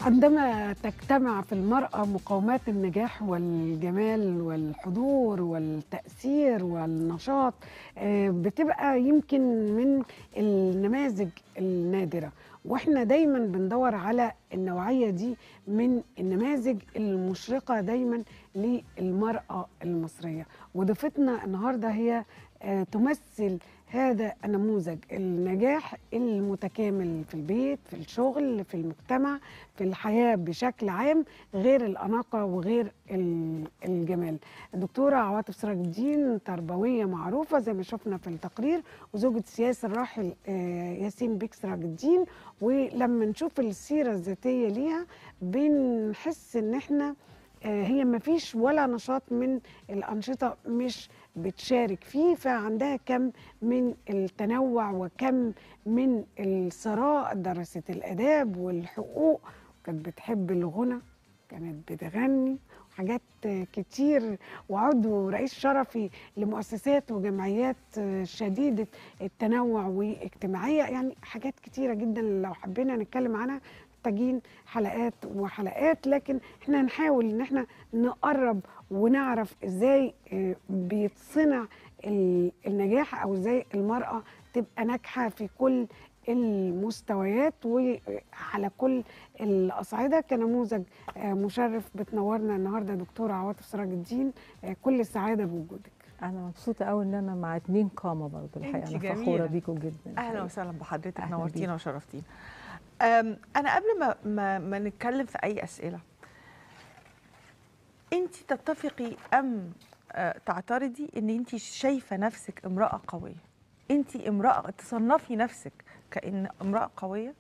عندما تجتمع في المرأة مقومات النجاح والجمال والحضور والتأثير والنشاط آه، بتبقى يمكن من النماذج النادرة واحنا دايما بندور على النوعية دي من النماذج المشرقة دايما للمرأة المصرية وضيفتنا النهاردة هي آه، تمثل هذا النموذج النجاح المتكامل في البيت في الشغل في المجتمع في الحياة بشكل عام غير الأناقة وغير ال- الجمال الدكتورة عواطف سراج الدين تربوية معروفة زي ما شفنا في التقرير وزوجة السياسي الراحل آه، ياسين بيك سراج الدين ولما نشوف السيرة الذاتية ليها بنحس ان احنا آه، هي ما فيش ولا نشاط من الأنشطة مش بتشارك فيه فعندها كم من التنوع وكم من الثراء درست الآداب والحقوق كانت بتحب الغنى كانت بتغني حاجات كتير وعضو رئيس شرفي لمؤسسات وجمعيات شديدة التنوع واجتماعية يعني حاجات كتيرة جدا لو حبينا نتكلم عنها محتاجين حلقات وحلقات لكن احنا هنحاول ان احنا نقرب ونعرف ازاي آه، بيتصنع ال- النجاح او ازاي المرأة تبقى ناجحة في كل المستويات وعلى كل الأصعدة كنموذج آه، مشرف بتنورنا النهاردة دكتورة عواطف سراج الدين آه، كل السعادة بوجودك انا مبسوطه قوي ان انا مع اتنين قامه برضه الحقيقه انتي انا جميلة. فخوره بيكم جدا اهلا الحقيقة. وسهلا بحضرتك أهلا نورتينا بيك. وشرفتينا أم، انا قبل ما ما, ما نتكلم في اي اسئله انت تتفقي ام آه، تعترضي ان انت شايفه نفسك امراه قويه انت امراه تصنفي نفسك كان امراه قويه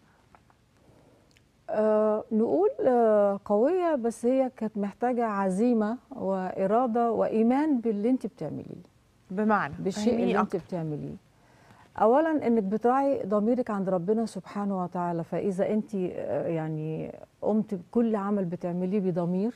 آه نقول آه قويه بس هي كانت محتاجه عزيمه واراده وايمان باللي انت بتعمليه بمعنى بالشيء فهميني اللي انت أكتر. بتعمليه اولا انك بتراعي ضميرك عند ربنا سبحانه وتعالى فاذا انت آه، يعني قمت بكل عمل بتعمليه بضمير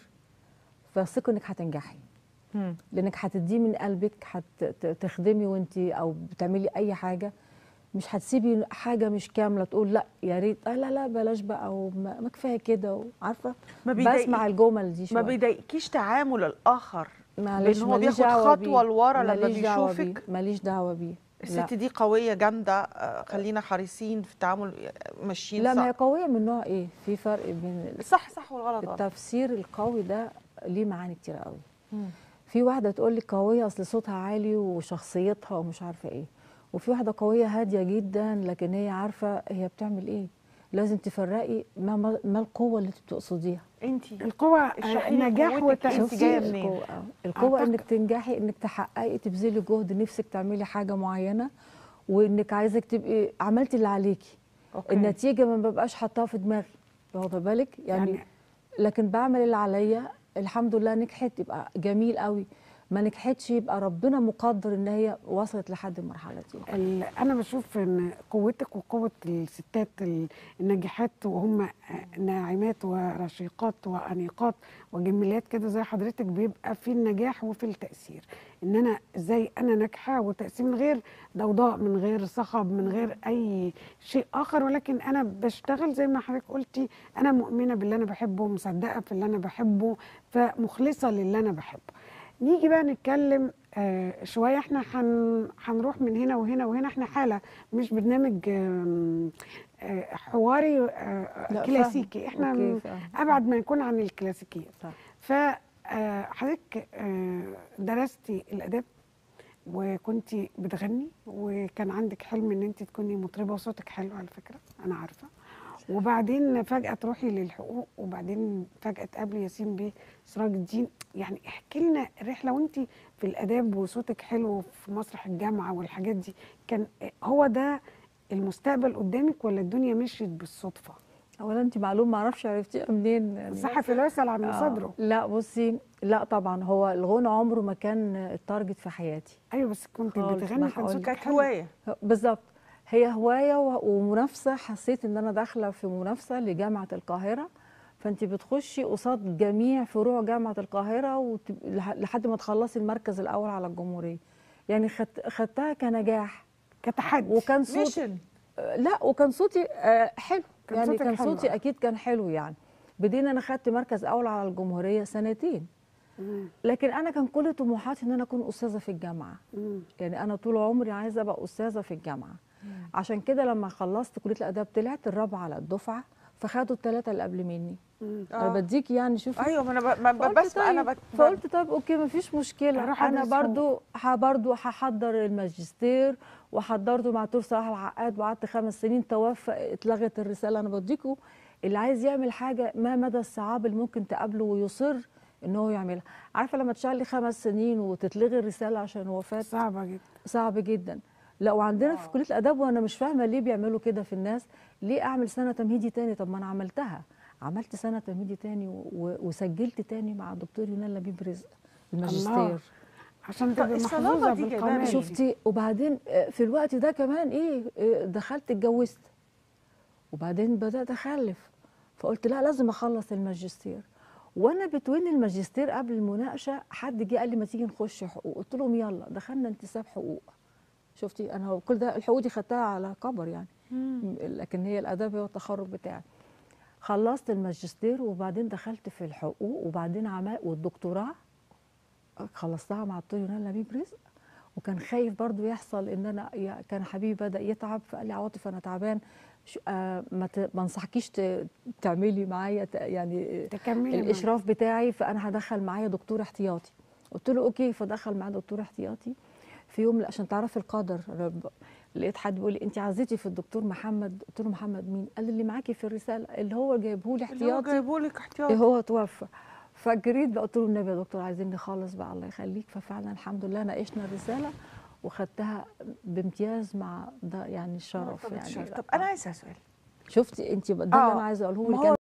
فثق انك هتنجحي مم. لانك هتديه من قلبك هتخدمي وانت او بتعملي اي حاجه مش هتسيبي حاجه مش كامله تقول لا يا ريت آه لا لا بلاش بقى وما ما كفايه كده عارفه ما بسمع بيضايقك الجمل دي ما شويه بيضايقكيش تعامل الاخر معلش لأن هو ماليش بياخد دعوة خطوة بيه. لورا لما ماليش دعوة بيشوفك. بيه. ماليش دعوه بيه لا. الست دي قويه جامده آه، خلينا حريصين في التعامل آه، ماشيين لا ما هي صح قويه من نوع ايه في فرق بين صح صح والغلط غلط التفسير القوي ده ليه معاني كتير قوي مم. في واحده تقول لك قويه اصل صوتها عالي وشخصيتها ومش عارفه ايه وفي واحده قويه هاديه جدا لكن هي عارفه هي بتعمل ايه لازم تفرقي ما ما ما القوه اللي انت بتقصديها انت القوة آه، اشرحي لي النجاح قوتك انت والتأثير جايه منين القوه آه. القوه أعتقد- انك تنجحي انك تحققي تبذلي جهد نفسك تعملي حاجه معينه وانك عايزك تبقي عملتي اللي عليكي أوكي. النتيجه ما ببقاش حاطاها في دماغي واخده بالك يعني, يعني لكن بعمل اللي عليا الحمد لله نجحت يبقى جميل قوي ما نجحتش يبقى ربنا مقدر ان هي وصلت لحد المرحله دي ال- انا بشوف ان قوتك وقوه الستات ال- الناجحات وهم ناعمات ورشيقات وانيقات وجميلات كده زي حضرتك بيبقى في النجاح وفي التاثير ان انا ازاي انا ناجحه وتاثير من غير ضوضاء من غير صخب من غير اي شيء اخر ولكن انا بشتغل زي ما حضرتك قلتي انا مؤمنه باللي انا بحبه مصدقه في اللي انا بحبه فمخلصه للي انا بحبه نيجي بقى نتكلم آه شويه احنا هن- هنروح من هنا وهنا وهنا احنا حاله مش برنامج آم، آه حواري آه لا، كلاسيكي فاهمة. احنا أوكي، م- فاهمة. ابعد ما يكون عن الكلاسيكيات صح. فحضرتك درستي الاداب وكنت بتغني وكان عندك حلم ان انت تكوني مطربه وصوتك حلو على فكره انا عارفه وبعدين فجاه تروحي للحقوق وبعدين فجاه تقابلي ياسين بيه سراج الدين يعني احكي لنا الرحله وانت في الاداب وصوتك حلو في مسرح الجامعه والحاجات دي كان هو ده المستقبل قدامك ولا الدنيا مشيت بالصدفه اولا انت معلومه ما اعرفش عرفتيها منين يعني الصحفي لا يسال عن آه. مصادره لا بصي لا طبعا هو الغنى عمره ما كان التارجت في حياتي ايوه بس كنت خالص، بتغني ما كان هقولك. صوتك كانت حلو هوايه بالظبط هي هوايه و- ومنافسه حسيت ان انا داخله في منافسه لجامعه القاهره فانت بتخشي قصاد جميع فروع جامعه القاهره وتب... لح- لحد ما تخلصي المركز الاول على الجمهوريه يعني خدت خدتها كنجاح كتحدي وكان صوتي ميشن لا وكان صوتي آه، حلو كان يعني صوتك كان حلو، صوتي آه. اكيد كان حلو يعني بدين انا خدت مركز اول على الجمهوريه سنتين مم. لكن انا كان كل طموحاتي ان انا اكون استاذه في الجامعه مم. يعني انا طول عمري عايزه ابقى استاذه في الجامعه عشان كده لما خلصت كليه الاداب طلعت الرابعه على الدفعه فخدوا الثلاثه اللي قبل مني مم. انا آه. بديك يعني شوفي ايوه ما انا ب- ما ب- فقلت بسمع انا طيب بت... فقلت طيب اوكي مفيش مشكله هروح انا أدرس برضو ح- برضو هحضر الماجستير وحضرته مع دكتور صلاح العقاد وقعدت خمس سنين توفى اتلغت الرساله انا بديكوا اللي عايز يعمل حاجه ما مدى الصعاب اللي ممكن تقابله ويصر ان هو يعملها عارفه لما تشتغلي خمس سنين وتتلغي الرساله عشان وفاه صعبه جدا صعب جدا لا وعندنا في كليه الاداب وانا مش فاهمه ليه بيعملوا كده في الناس ليه اعمل سنه تمهيدي تاني طب ما انا عملتها عملت سنه تمهيدي تاني و- و- وسجلت تاني مع الدكتور يونان لبيب رزق الماجستير عشان طب تبقى الصلابة محظوظه دي جايباها بالقانون منين؟ شفتي وبعدين آه، في الوقت ده كمان ايه آه، دخلت اتجوزت وبعدين بدات اخلف فقلت لا لازم اخلص الماجستير وانا بتوين الماجستير قبل المناقشه حد جه قال لي ما تيجي نخش حقوق قلت لهم يلا دخلنا انتساب حقوق شفتي انا كل ده الحقوق دي خدتها على كبر يعني مم. لكن هي الاداب هو التخرج بتاعي خلصت الماجستير وبعدين دخلت في الحقوق وبعدين عمل والدكتوراه خلصتها مع الدكتور يونان لبيب رزق وكان خايف برضو يحصل ان انا يا- كان حبيبي بدا يتعب فقال لي عواطف انا تعبان شو- آه، ما ت- ما انصحكيش ت- تعملي معايا ت- يعني تكملي معايا. الاشراف بتاعي فانا هدخل معايا دكتور احتياطي قلت له اوكي فدخل معايا دكتور احتياطي في يوم عشان تعرفي القدر أنا ب- لقيت حد بيقول لي انت عزيتي في الدكتور محمد قلت له محمد مين قال لي اللي معاكي في الرساله اللي هو جايبه لي اللي هو احتياطي جايبه لك إيه احتياطي هو توفى فجريت بقى قلت له النبي يا دكتور عايزين نخلص بقى الله يخليك ففعلا الحمد لله ناقشنا الرساله وخدتها بامتياز مع ده يعني الشرف طب يعني الشرف. لا. طب انا عايزه سؤال شفتي انت ده اللي آه، انا عايزه اقوله ما لك هو